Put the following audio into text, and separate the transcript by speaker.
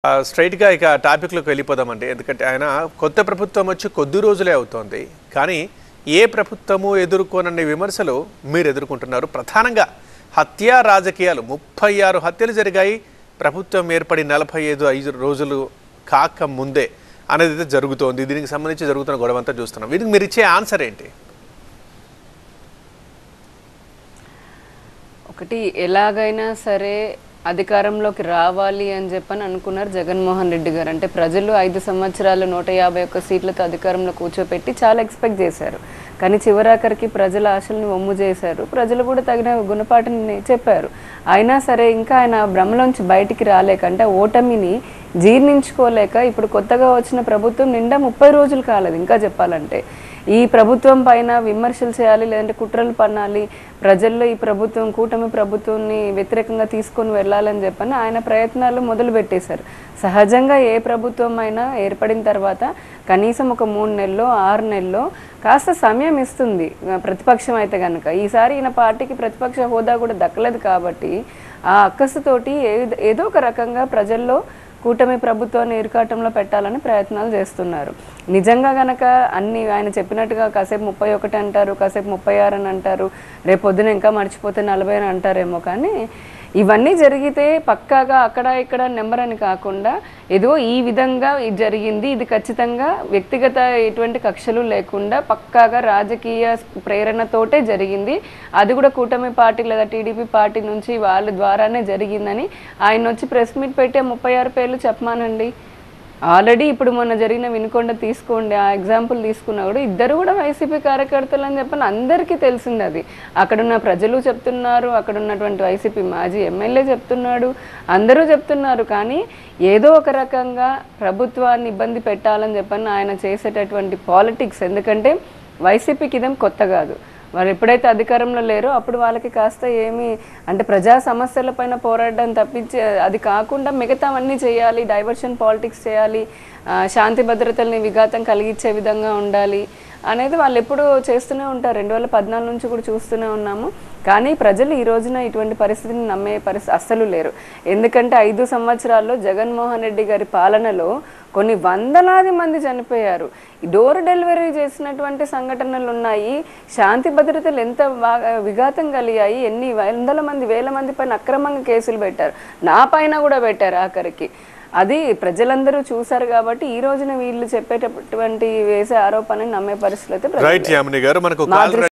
Speaker 1: ఆ, స్ట్రైట్గా ఇక టాపిక్లోకి వెళ్ళిపోదామండి ఎందుకంటే ఆయన కొత్త ప్రభుత్వం వచ్చి కొద్ది రోజులే అవుతోంది కానీ ఏ ప్రభుత్వము ఎదుర్కోనని విమర్శలు మీరు ఎదుర్కొంటున్నారు ప్రధానంగా హత్యా రాజకీయాలు ముప్పై ఆరు హత్యలు జరిగాయి ప్రభుత్వం ఏర్పడి నలభై ఐదు ఐదు రోజులు కాక ముందే అనేది అయితే జరుగుతోంది దీనికి సంబంధించి జరుగుతున్న గొడవ అంతా చూస్తున్నాం దీనికి మీరు ఇచ్చే ఆన్సర్ ఏంటి
Speaker 2: ఒకటి ఎలాగైనా సరే అధికారంలోకి రావాలి అని చెప్పని అనుకున్నారు జగన్మోహన్ రెడ్డి గారు అంటే ప్రజలు ఐదు సంవత్సరాలు నూట యాభై ఒక్క సీట్లతో అధికారంలో కూర్చోపెట్టి చాలా ఎక్స్పెక్ట్ చేశారు కానీ చివరాఖరికి ప్రజల ఆశల్ని ఒమ్ము చేశారు ప్రజలు కూడా తగిన గుణపాఠని చెప్పారు అయినా సరే ఇంకా ఆయన భ్రమలోంచి బయటికి రాలేక అంటే ఓటమిని జీర్ణించుకోలేక ఇప్పుడు కొత్తగా వచ్చిన ప్రభుత్వం నిండా ముప్పై రోజులు కాలేదు ఇంకా చెప్పాలంటే ఈ ప్రభుత్వం పైన విమర్శలు చేయాలి లేదంటే కుట్రలు పన్నాలి ప్రజల్లో ఈ ప్రభుత్వం కూటమి ప్రభుత్వాన్ని వ్యతిరేకంగా తీసుకొని వెళ్ళాలని చెప్పని ఆయన ప్రయత్నాలు మొదలు పెట్టేశారు సహజంగా ఏ ప్రభుత్వం అయినా ఏర్పడిన తర్వాత కనీసం ఒక మూడు నెలలో ఆరు నెలల్లో కాస్త సమయం ఇస్తుంది ఆ, ప్రతిపక్షం అయితే కనుక ఈసారి ఈయన పార్టీకి ప్రతిపక్ష హోదా కూడా దక్కలేదు కాబట్టి ఆ అక్కసుతోటి ఏదో ఏదో ఒక రకంగా ప్రజల్లో కూటమి ప్రభుత్వాన్ని ఇరుకాటంలో పెట్టాలని ప్రయత్నాలు చేస్తున్నారు నిజంగా గనక అన్ని ఆయన చెప్పినట్టుగా కాసేపు ముప్పై ఒకటి అంటారు కాసేపు ముప్పై ఆరు అని అంటారు రేపు పొద్దున ఇంకా మర్చిపోతే నలభై అని అంటారేమో కానీ ఇవన్నీ జరిగితే పక్కాగా అక్కడ ఇక్కడ నెంబర్ అని కాకుండా ఏదో ఈ విధంగా ఇది జరిగింది ఇది ఖచ్చితంగా వ్యక్తిగత ఎటువంటి కక్షలు లేకుండా పక్కాగా రాజకీయ ప్రేరణతోటే జరిగింది అది కూడా కూటమి పార్టీ లేదా టీడీపీ పార్టీ నుంచి వాళ్ళ ద్వారానే జరిగిందని ఆయన వచ్చి ప్రెస్ మీట్ పెట్టే ముప్పై ఆరు పేర్లు చెప్పమానండి ఆల్రెడీ ఇప్పుడు మొన్న జరిగిన వినుకొండ తీసుకోండి ఆ ఎగ్జాంపుల్ తీసుకున్నా కూడా ఇద్దరు కూడా వైసీపీ కార్యకర్తలు అని చెప్పని అందరికీ తెలిసింది అది అక్కడున్న ప్రజలు చెప్తున్నారు అక్కడ ఉన్నటువంటి వైసీపీ మాజీ ఎమ్మెల్యే చెప్తున్నాడు అందరూ చెప్తున్నారు కానీ ఏదో ఒక రకంగా ప్రభుత్వాన్ని ఇబ్బంది పెట్టాలని చెప్పని ఆయన చేసేటటువంటి పాలిటిక్స్ ఎందుకంటే వైసీపీకి ఇదేం కొత్త కాదు వారు ఎప్పుడైతే అధికారంలో లేరో అప్పుడు వాళ్ళకి కాస్త ఏమి అంటే ప్రజా సమస్యలపైన పోరాడడం తప్పించి అది కాకుండా మిగతావన్నీ చేయాలి డైవర్షన్ పాలిటిక్స్ చేయాలి ఆ, శాంతి భద్రతల్ని విఘాతం కలిగించే విధంగా ఉండాలి అనేది వాళ్ళు ఎప్పుడూ చేస్తూనే ఉంటారు రెండు వేల పద్నాలుగు నుంచి కూడా చూస్తూనే ఉన్నాము కానీ ప్రజలు ఈ రోజున ఇటువంటి పరిస్థితిని నమ్మే పరిస్థితి అస్సలు లేరు ఎందుకంటే ఐదు సంవత్సరాల్లో జగన్మోహన్ రెడ్డి గారి పాలనలో కొన్ని వందలాది మంది చనిపోయారు డోర్ డెలివరీ చేసినటువంటి సంఘటనలు ఉన్నాయి శాంతి భద్రతలు ఎంత బాగా విఘాతం కలిగాయి ఎన్ని వందల మంది వేల మంది పైన అక్రమంగా కేసులు పెట్టారు నా పైన కూడా పెట్టారు ఆఖరికి అది ప్రజలందరూ చూశారు కాబట్టి ఈ రోజున వీళ్ళు చెప్పేటటువంటి వేసే ఆరోపణని నమ్మే పరిస్థితులు అయితే ప్రజలు
Speaker 1: రైట్ యామిని గారు మనకు
Speaker 2: మా
Speaker 1: కాల్